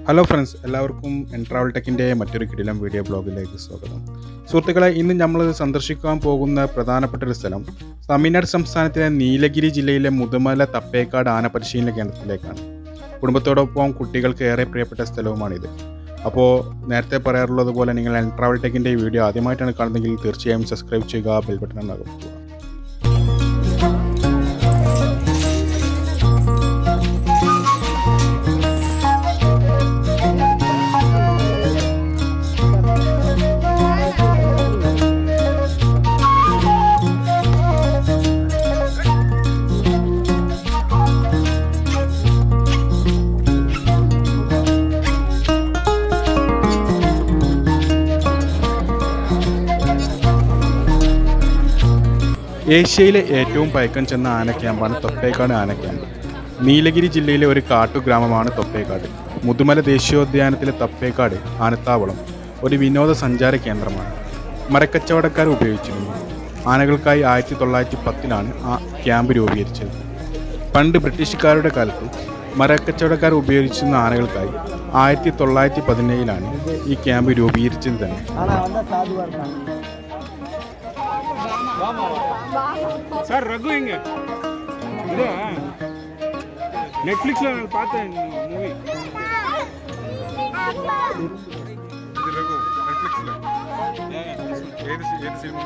hello friends എല്ലാവർക്കും എൻട്രാവൽ ടെക്കിൻ്റെ മറ്റൊരു കിടിലം വീഡിയോ ബ്ലോഗിലേക്ക് സ്വാഗതം സുഹൃത്തുക്കളെ ഇന്ന് നമ്മൾ സന്ദർശിക്കാൻ പോകുന്ന പ്രധാനപ്പെട്ട ഒരു സ്ഥലം തമിഴ്നാട് സംസ്ഥാനത്തിലെ നീലഗിരി ജില്ലയിലെ മുതുമല തപ്പേക്കാട് ആന പരിശീലന കേന്ദ്രത്തിലേക്കാണ് കുടുംബത്തോടൊപ്പം കുട്ടികൾക്ക് ഏറെ പ്രിയപ്പെട്ട സ്ഥലവുമാണിത് അപ്പോൾ നേരത്തെ പറയാറുള്ളത് പോലെ നിങ്ങൾ എൻട്രാവൽ ടെക്കിൻ്റെ ഈ വീഡിയോ ആദ്യമായിട്ടാണ് കാണുന്നതെങ്കിൽ തീർച്ചയായും സബ്സ്ക്രൈബ് ചെയ്യുക ബെൽ ബട്ടൺ അമർത്തുക ഏഷ്യയിലെ ഏറ്റവും പഴക്കം ചെന്ന ആന ക്യാമ്പാണ് തൊപ്പേക്കാട് ആന ക്യാമ്പ് നീലഗിരി ജില്ലയിലെ ഒരു കാട്ടുഗ്രാമമാണ് തൊപ്പേക്കാട് മുതുമല ദേശീയോദ്യാനത്തിലെ തൊപ്പേക്കാട് ആനത്താവളം ഒരു വിനോദസഞ്ചാര കേന്ദ്രമാണ് മരക്കച്ചവടക്കാർ ഉപയോഗിച്ചിരുന്നു ആനകൾക്കായി ആയിരത്തി തൊള്ളായിരത്തി പത്തിലാണ് ആ ക്യാമ്പ് രൂപീകരിച്ചത് പണ്ട് ബ്രിട്ടീഷുകാരുടെ കാലത്ത് മരക്കച്ചവടക്കാർ ഉപയോഗിച്ചിരുന്ന ആനകൾക്കായി ആയിരത്തി തൊള്ളായിരത്തി പതിനേഴിലാണ് ഈ ക്യാമ്പ് രൂപീകരിച്ചത് തന്നെ ஆனா வந்தா சாதுவா இருக்காங்க சார் ரகு எங்க இது நெட்ஃப்ளிக்ஸில் நான் பார்த்தேன் மூவி ഇത് രഘു നെറ്റ്ഫ്ലിക്സിലെ ഏത് സി- ഏത് സിനിമ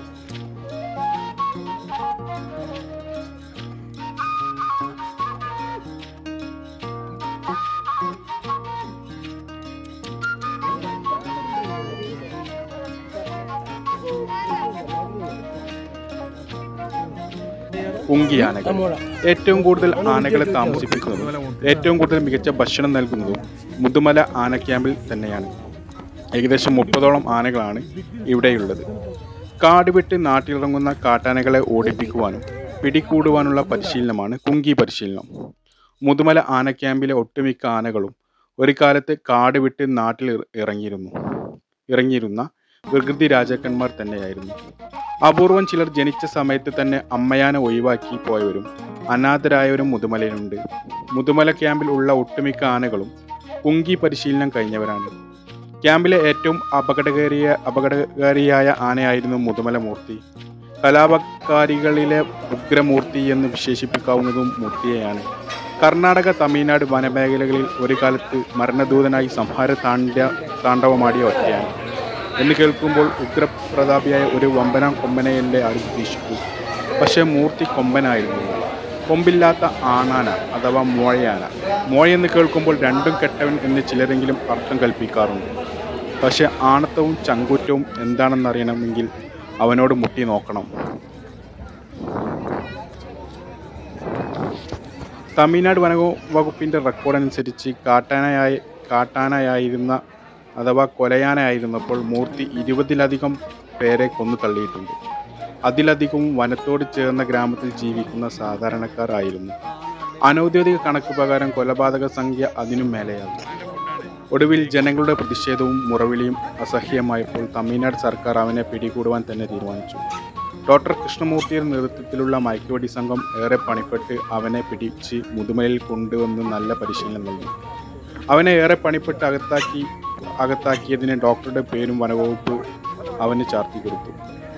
കുങ്കി ആനകൾ ഏറ്റവും കൂടുതൽ ആനകളെ താമസിപ്പിക്കുന്നതും ഏറ്റവും കൂടുതൽ മികച്ച ഭക്ഷണം നൽകുന്നതും മുതുമല ആന ക്യാമ്പിൽ തന്നെയാണ് ഏകദേശം മുപ്പതോളം ആനകളാണ് ഇവിടെയുള്ളത് കാട് വിട്ട് നാട്ടിലിറങ്ങുന്ന കാട്ടാനകളെ ഓടിപ്പിക്കുവാനും പിടികൂടുവാനുള്ള പരിശീലനമാണ് കുങ്കി പരിശീലനം മുതുമല ആന ക്യാമ്പിലെ ഒട്ടുമിക്ക ആനകളും ഒരു കാലത്ത് കാട് വിട്ട് നാട്ടിൽ ഇറ- ഇറങ്ങിയിരുന്നു ഇറങ്ങിയിരുന്ന വികൃതി രാജാക്കന്മാർ തന്നെയായിരുന്നു അപൂർവം ചിലർ ജനിച്ച സമയത്ത് തന്നെ അമ്മയാനെ ഒഴിവാക്കി പോയവരും അനാഥരായവരും മുതുമലയിലുണ്ട് മുതുമല ക്യാമ്പിൽ ഉള്ള ഒട്ടുമിക്ക ആനകളും കുങ്കി പരിശീലനം കഴിഞ്ഞവരാണ് ക്യാമ്പിലെ ഏറ്റവും അപകടകാരിയ അപകടകാരിയായ ആനയായിരുന്നു മുതുമല മൂർത്തി കലാപകാരികളിലെ ഉഗ്രമൂർത്തി എന്ന് വിശേഷിപ്പിക്കാവുന്നതും മൂർത്തിയെയാണ് കർണാടക തമിഴ്നാട് വനമേഖലകളിൽ ഒരു കാലത്ത് മരണദൂതനായി സംഹാര താണ്ഡ താണ്ഡവമാടിയ ഒറ്റയാണ് എന്ന് കേൾക്കുമ്പോൾ ഉഗ്രപ്രതാപിയായ ഒരു വമ്പനാം കൊമ്പനെയല്ലേ ആരും പ്രതീക്ഷിക്കൂ പക്ഷേ മൂർത്തി കൊമ്പനായിരുന്നു കൊമ്പില്ലാത്ത ആണാന അഥവാ മോഴയാന മോഴയെന്ന് കേൾക്കുമ്പോൾ രണ്ടും കെട്ടവൻ എന്ന് ചിലരെങ്കിലും അർത്ഥം കൽപ്പിക്കാറുണ്ട് പക്ഷെ ആണത്തവും ചങ്കൂറ്റവും എന്താണെന്നറിയണമെങ്കിൽ അവനോട് മുട്ടി നോക്കണം തമിഴ്നാട് വന വകുപ്പിൻ്റെ റെക്കോർഡ് അനുസരിച്ച് കാട്ടാനയായി കാട്ടാനയായിരുന്ന അഥവാ കൊലയാനയായിരുന്നപ്പോൾ മൂർത്തി ഇരുപതിലധികം പേരെ കൊന്നു തള്ളിയിട്ടുണ്ട് അതിലധികവും വനത്തോട് ചേർന്ന ഗ്രാമത്തിൽ ജീവിക്കുന്ന സാധാരണക്കാർ ആയിരുന്നു അനൗദ്യോഗിക കണക്ക് പ്രകാരം കൊലപാതക സംഖ്യ അതിനും മേലെയാകും ഒടുവിൽ ജനങ്ങളുടെ പ്രതിഷേധവും മുറവിളിയും അസഹ്യമായപ്പോൾ തമിഴ്നാട് സർക്കാർ അവനെ പിടികൂടുവാൻ തന്നെ തീരുമാനിച്ചു ഡോക്ടർ കൃഷ്ണമൂർത്തിയുടെ നേതൃത്വത്തിലുള്ള മയക്കുവടി സംഘം ഏറെ പണിപ്പെട്ട് അവനെ പിടിച്ച് മുതുമലയിൽ കൊണ്ടുവന്ന് നല്ല പരിശീലനം നൽകി അവനെ ഏറെ പണിപ്പെട്ട് അകത്താക്കി അകത്താക്കിയതിന് ഡോക്ടറുടെ പേരും വനവകുപ്പ് അവന് ചാർത്തി കൊടുത്തു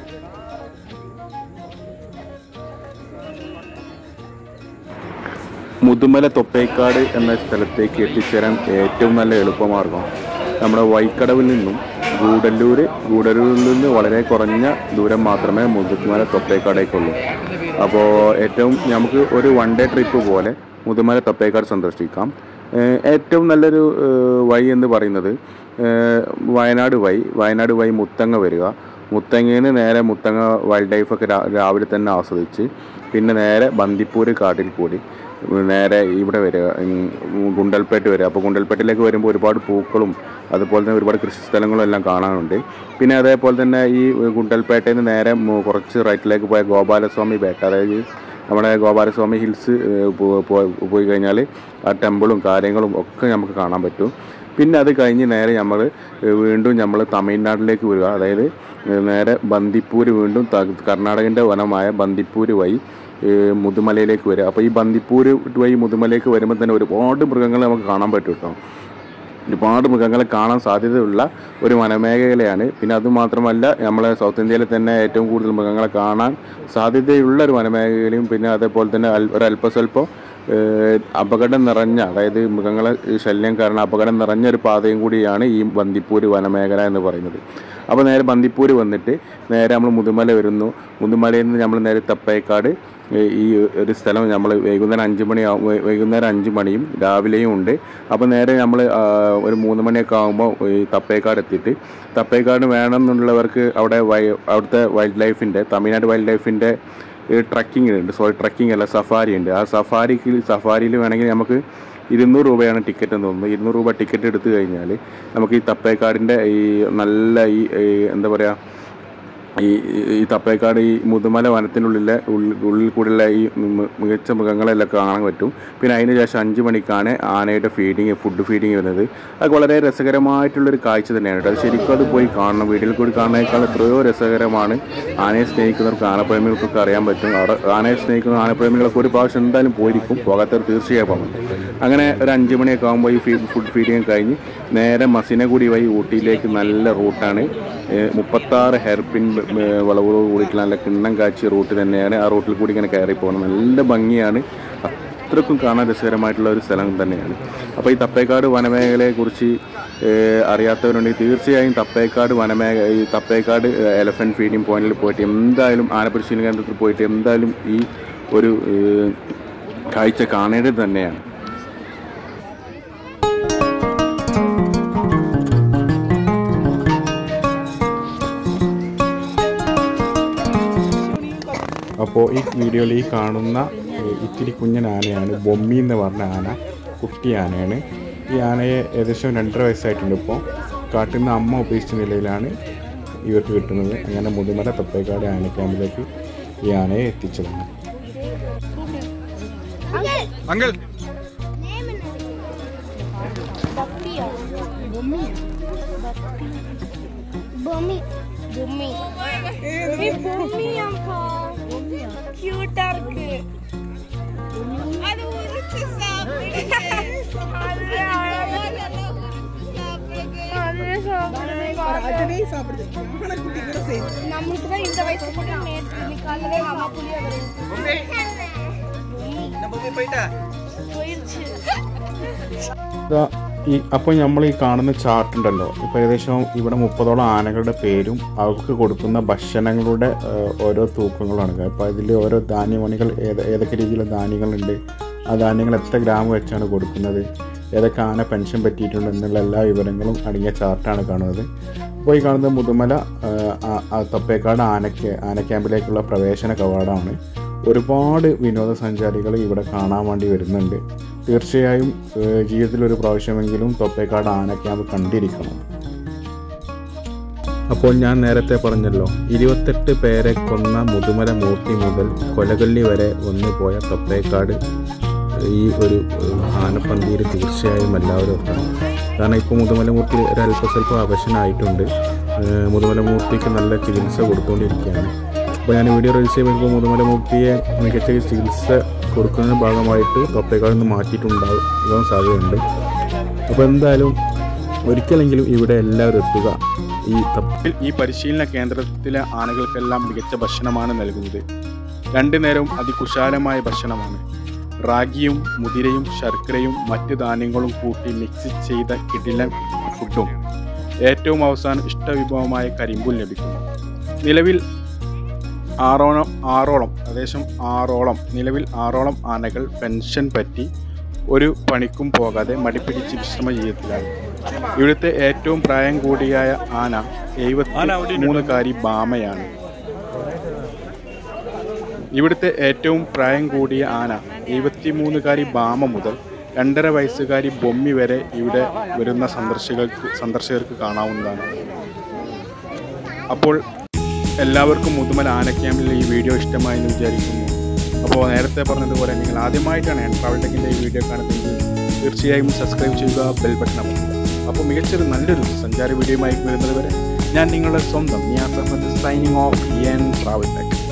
മുതുമല തൊപ്പേക്കാട് എന്ന സ്ഥലത്തേക്ക് എത്തിച്ചേരാൻ ഏറ്റവും നല്ല എളുപ്പമാർഗം നമ്മുടെ വൈക്കടവിൽ നിന്നും ഗൂഡല്ലൂർ ഗൂഡല്ലൂരിൽ നിന്ന് വളരെ കുറഞ്ഞ ദൂരം മാത്രമേ മുതുമല തൊപ്പേക്കാടേക്കുള്ളൂ അപ്പോൾ ഏറ്റവും നമുക്ക് ഒരു വൺ ഡേ ട്രിപ്പ് പോലെ മുതുമല തൊപ്പേക്കാട് സന്ദർശിക്കാം ഏഹ് ഏറ്റവും നല്ലൊരു ഏഹ് വഴി എന്ന് പറയുന്നത് ഏഹ് വയനാട് വഴി വയനാട് വഴി മുത്തങ്ങ വരിക മുത്തങ്ങയിൽ നിന്ന് നേരെ മുത്തങ്ങ വൈൽഡ് ലൈഫൊക്കെ രാ- രാവിലെ തന്നെ ആസ്വദിച്ച് പിന്നെ നേരെ ബന്ദിപ്പൂര് കാട്ടിൽ കൂടി നേരെ ഇവിടെ വരിക ഉം, ഗുണ്ടൽപേട്ട് വരിക അപ്പോൾ ഗുണ്ടൽപേട്ടിലേക്ക് വരുമ്പോൾ ഒരുപാട് പൂക്കളും അതുപോലെ തന്നെ ഒരുപാട് കൃഷിസ്ഥലങ്ങളും എല്ലാം കാണാനുണ്ട് പിന്നെ അതേപോലെ തന്നെ ഈ ഗുണ്ടൽപേട്ടയിൽ നിന്ന് നേരെ മു- കുറച്ച് റൈറ്റിലേക്ക് പോയ ഗോപാലസ്വാമി ബേട്ട അതായത് നമ്മുടെ ഗോപാലസ്വാമി ഹിൽസ് ഏഹ്, പോ- പോ- പോയി കഴിഞ്ഞാൽ ആ ടെമ്പിളും കാര്യങ്ങളും ഒക്കെ നമുക്ക് കാണാൻ പറ്റും പിന്നെ അത് കഴിഞ്ഞ് നേരെ നമ്മൾ വീണ്ടും നമ്മൾ തമിഴ്നാട്ടിലേക്ക് വരിക അതായത് ഏഹ്, നേരെ ബന്ദിപ്പൂര് വീണ്ടും ത- കർണാടകൻ്റെ വനമായ ബന്ദിപ്പൂര് വഴി ഏഹ്, മുതുമലയിലേക്ക് വരിക അപ്പോൾ ഈ ബന്ദിപ്പൂര് വഴി മുതുമലയിലേക്ക് വരുമ്പോൾ തന്നെ ഒരുപാട് മൃഗങ്ങൾ നമുക്ക് കാണാൻ പറ്റും കേട്ടോ ഒരുപാട് മൃഗങ്ങളെ കാണാൻ സാധ്യതയുള്ള ഒരു വനമേഖലയാണ് പിന്നെ അതുമാത്രമല്ല നമ്മളെ സൗത്ത് ഇന്ത്യയിലെ തന്നെ ഏറ്റവും കൂടുതൽ മൃഗങ്ങളെ കാണാൻ സാധ്യതയുള്ള ഒരു വനമേഖലയും പിന്നെ അതേപോലെ തന്നെ അൽ- ഒരു അല്പസ്വല്പം ഏഹ്, അപകടം നിറഞ്ഞ അതായത് മൃഗങ്ങളെ ശല്യം കാരണം അപകടം നിറഞ്ഞ ഒരു പാതയും കൂടിയാണ് ഈ ബന്ദിപ്പൂര് വനമേഖല എന്ന് പറയുന്നത് അപ്പോൾ നേരെ ബന്ദിപ്പൂര് വന്നിട്ട് നേരെ നമ്മൾ മുതുമല വരുന്നു മുതുമലയിൽ നിന്ന് നമ്മൾ നേരെ തപ്പേക്കാട് ഏഹ് ഈ ഒരു സ്ഥലം നമ്മൾ വൈകുന്നേരം അഞ്ച് മണിയാവും വൈ- വൈകുന്നേരം അഞ്ച് മണിയും രാവിലെയും ഉണ്ട് അപ്പോൾ നേരെ നമ്മൾ ഒരു മൂന്ന് മണിയൊക്കെ ആകുമ്പോൾ ഈ തപ്പേക്കാട് എത്തിയിട്ട് തപ്പേക്കാട് വേണം എന്നുള്ളവർക്ക് അവിടെ വൈ അവിടുത്തെ വൈൽഡ് ലൈഫിൻ്റെ തമിഴ്നാട് വൈൽഡ് ലൈഫിൻ്റെ ട്രക്കിംഗ് ഉണ്ട് സോറി ട്രക്കിംഗ് അല്ല സഫാരി ഉണ്ട് ആ സഫാരിക്ക് സഫാരിയിൽ വേണമെങ്കിൽ നമുക്ക് ഇരുന്നൂറ് രൂപയാണ് ടിക്കറ്റ് എന്ന് തോന്നുന്നു ഇരുന്നൂറ് രൂപ ടിക്കറ്റ് എടുത്തു കഴിഞ്ഞാൽ നമുക്ക് ഈ തപ്പേക്കാടിൻ്റെ ഈ നല്ല ഈ ഈ എന്താ പറയുക ഈ ഈ തപ്പേക്കാട് ഈ മുതുമല വനത്തിനുള്ളിലെ ഉള്ളിൽ ഉള്ളിൽ കൂടെയുള്ള ഈ മി- മികച്ച മൃഗങ്ങളെല്ലാം കാണാൻ പറ്റും പിന്നെ അതിന് ശേഷം അഞ്ച് മണിക്കാണ് ആനയുടെ ഫീഡിങ് ഫുഡ് ഫീഡിങ് വരുന്നത് അത് വളരെ രസകരമായിട്ടുള്ളൊരു കാഴ്ച തന്നെയാണ് കേട്ടോ അത് ശരിക്കും അത് പോയി കാണണം വീട്ടിൽ കൂടി കാണുന്നതിനേക്കാൾ എത്രയോ രസകരമാണ് ആനയെ സ്നേഹിക്കുന്നവർക്ക് ആനപ്രേമികൾക്കൊക്കെ അറിയാൻ പറ്റും അവിടെ ആനയെ സ്നേഹിക്കുന്ന ആനപ്രേമികളൊക്കെ ഒരു പ്രാവശ്യം എന്തായാലും പോയിരിക്കും പോകാത്തവർ തീർച്ചയായും പോകും അങ്ങനെ ഒരു അഞ്ച് മണിയൊക്കെ ആകുമ്പോൾ ഈ ഫീ ഫുഡ് ഫീഡിങ് കഴിഞ്ഞ് നേരെ മസിനഗുടി വഴി ഊട്ടിയിലേക്ക് നല്ല റൂട്ടാണ് ഏഹ് മുപ്പത്താറ് ഹെയർപിൻ വളവുകളോട് കൂടിയിട്ട് നല്ല കിണ്ണം കാച്ചിയ റൂട്ട് തന്നെയാണ് ആ റൂട്ടിൽ കൂടി ഇങ്ങനെ കയറി പോകണം നല്ല ഭംഗിയാണ് അത്രക്കും കാണാൻ രസകരമായിട്ടുള്ള ഒരു സ്ഥലം തന്നെയാണ് അപ്പോൾ ഈ തപ്പേക്കാട് വനമേഖലയെക്കുറിച്ച് ഏഹ് അറിയാത്തവരുണ്ടെങ്കിൽ തീർച്ചയായും തപ്പേക്കാട് വനമേഖല ഈ തപ്പേക്കാട് എലഫൻറ്റ് ഫീഡിങ് പോയിന്റിൽ പോയിട്ട് എന്തായാലും ആനപരിശീലന കേന്ദ്രത്തിൽ പോയിട്ട് എന്തായാലും ഈ ഒരു ഏഹ് കാഴ്ച കാണേണ്ടത് തന്നെയാണ് അപ്പോൾ ഈ വീഡിയോയിൽ ഈ കാണുന്ന ഏഹ്, ഇത്തിരി കുഞ്ഞൻ ആനയാണ് ബൊമ്മി എന്ന് പറഞ്ഞ ആന കുട്ടി ആനയാണ് ഈ ആനയെ ഏകദേശം രണ്ടര വയസ്സായിട്ടുണ്ട് ഇപ്പോൾ കാട്ടിൽ നിന്ന് അമ്മ ഉപേക്ഷിച്ച നിലയിലാണ് ഇവർക്ക് കിട്ടുന്നത് അങ്ങനെ മുതുമല തപ്പേക്കാട് ആന ക്യാമ്പിലേക്ക് ഈ ആനയെ എത്തിച്ചതാണ് अंकल பொம்மி பொம்மி பொம்மியாப்பா கியூட்டா இருக்கு அது உரிச்சு சாப்பிடு அது அழகா அதுவே சாப்பிடுது நம்மளுக்கு தான் இந்த வயசு கூட நேற்று இன்னைக்கு காலையில எங்க அம்மா புளிய போயிடுச்சு ഇതാ ഈ അപ്പോൾ നമ്മൾ ഈ കാണുന്ന ചാർട്ട് ഉണ്ടല്ലോ ഇപ്പോൾ ഏകദേശം ഇവിടെ മുപ്പതോളം ആനകളുടെ പേരും അവർക്ക് കൊടുക്കുന്ന ഭക്ഷണങ്ങളുടെ ഏഹ്, ഓരോ തൂക്കങ്ങളാണ് അപ്പോൾ അതിൽ ഓരോ ധാന്യമണികൾ ഏത് ഏതൊക്കെ രീതിയിലുള്ള ധാന്യങ്ങളുണ്ട് ആ ധാന്യങ്ങൾ എത്ര ഗ്രാം വെച്ചാണ് കൊടുക്കുന്നത് ഏതൊക്കെ ആന പെൻഷൻ പറ്റിയിട്ടുണ്ട് എന്നുള്ള എല്ലാ വിവരങ്ങളും അടങ്ങിയ ചാർട്ടാണ് കാണുന്നത് അപ്പോൾ ഈ കാണുന്നത് മുതുമല ഏഹ്, ആ- ആ തപ്പേക്കാട് ആനയ്ക്ക് ആന ക്യാമ്പിലേക്കുള്ള പ്രവേശന കവാടമാണ് ഒരുപാട് വിനോദസഞ്ചാരികൾ ഇവിടെ കാണാൻ വേണ്ടി വരുന്നുണ്ട് തീർച്ചയായും ഏഹ്, ജീവിതത്തിൽ ഒരു പ്രാവശ്യമെങ്കിലും തൊപ്പേക്കാട് ആന ക്യാമ്പ് കണ്ടിരിക്കണം അപ്പോൾ ഞാൻ നേരത്തെ പറഞ്ഞല്ലോ ഇരുപത്തെട്ട് പേരെ കൊന്ന മുതുമല മൂർത്തി മുതൽ കൊലകള്ളി വരെ വന്നു പോയ തൊപ്പേക്കാട് ഈ ഒരു ഏഹ്, ആനപ്പന്തിയിൽ തീർച്ചയായും എല്ലാവരും എത്തണം കാരണം ഇപ്പോൾ മുതുമലമൂർത്തി ഒരു അല്പസ്വല്പം അവശനായിട്ടുണ്ട് ഏഹ്, മുതുമലമൂർത്തിക്ക് നല്ല ചികിത്സ കൊടുത്തുകൊണ്ടിരിക്കുകയാണ് അപ്പോൾ ഞാൻ വീഡിയോ റിലീസ് ചെയ്യുമ്പോൾ മുതുമലമൂർത്തിയെ മികച്ച ചികിത്സ കൊടുക്കുന്നതിന് ഭാഗമായിട്ട് തൊപ്പേക്കാട് നിന്ന് മാറ്റിയിട്ടുണ്ടാകാൻ സാധ്യതയുണ്ട് അപ്പോൾ എന്തായാലും ഒരിക്കലെങ്കിലും ഇവിടെ എല്ലാവരും എത്തുക ഈ തപ്പിൽ ഈ പരിശീലന കേന്ദ്രത്തിലെ ആനകൾക്കെല്ലാം മികച്ച ഭക്ഷണമാണ് നൽകുന്നത് രണ്ടു നേരവും അതികുശാലമായ ഭക്ഷണമാണ് റാഗിയും മുതിരയും ശർക്കരയും മറ്റ് ധാന്യങ്ങളും കൂട്ടി മിക്സ് ചെയ്ത കിടിലൻ ഫുഡും ഏറ്റവും അവസാനം ഇഷ്ടവിഭവമായ കരിമ്പും ലഭിക്കുന്നു നിലവിൽ ആറോളം ആറോളം ഏകദേശം ആറോളം നിലവിൽ ആറോളം ആനകൾ പെൻഷൻ പറ്റി ഒരു പണിക്കും പോകാതെ മടിപ്പിടിച്ച് വിശ്രമ ജീവിതത്തിലാണ് ഇവിടുത്തെ ഏറ്റവും പ്രായം കൂടിയായ ആന എഴുപത്തി മൂന്നുകാരി ബാമയാണ് ഇവിടുത്തെ ഏറ്റവും പ്രായം കൂടിയ ആന എഴുപത്തിമൂന്നുകാരി ബാമ മുതൽ രണ്ടര വയസ്സുകാരി ബൊമ്മി വരെ ഇവിടെ വരുന്ന സന്ദർശകർക്ക് സന്ദർശകർക്ക് കാണാവുന്നതാണ് അപ്പോൾ എല്ലാവർക്കും മുതുമല ആനക്യാമ്പിൽ ഈ വീഡിയോ ഇഷ്ടമായി എന്ന് വിചാരിക്കുന്നു അപ്പോൾ നേരത്തെ പറഞ്ഞതുപോലെ നിങ്ങൾ ആദ്യമായിട്ടാണ് ഞാൻ ട്രാവൽ ടെക്കിൻ്റെ ഈ വീഡിയോ കാണുന്നതെങ്കിൽ തീർച്ചയായും സബ്സ്ക്രൈബ് ചെയ്യുക ബെൽ ബട്ടൺ അമർത്തുക അപ്പോൾ മികച്ചൊരു നല്ലൊരു സഞ്ചാര വീഡിയോയുമായി വരുന്നത് വരെ ഞാൻ നിങ്ങളുടെ സ്വന്തം Niyas Ahammed signing off N travel tech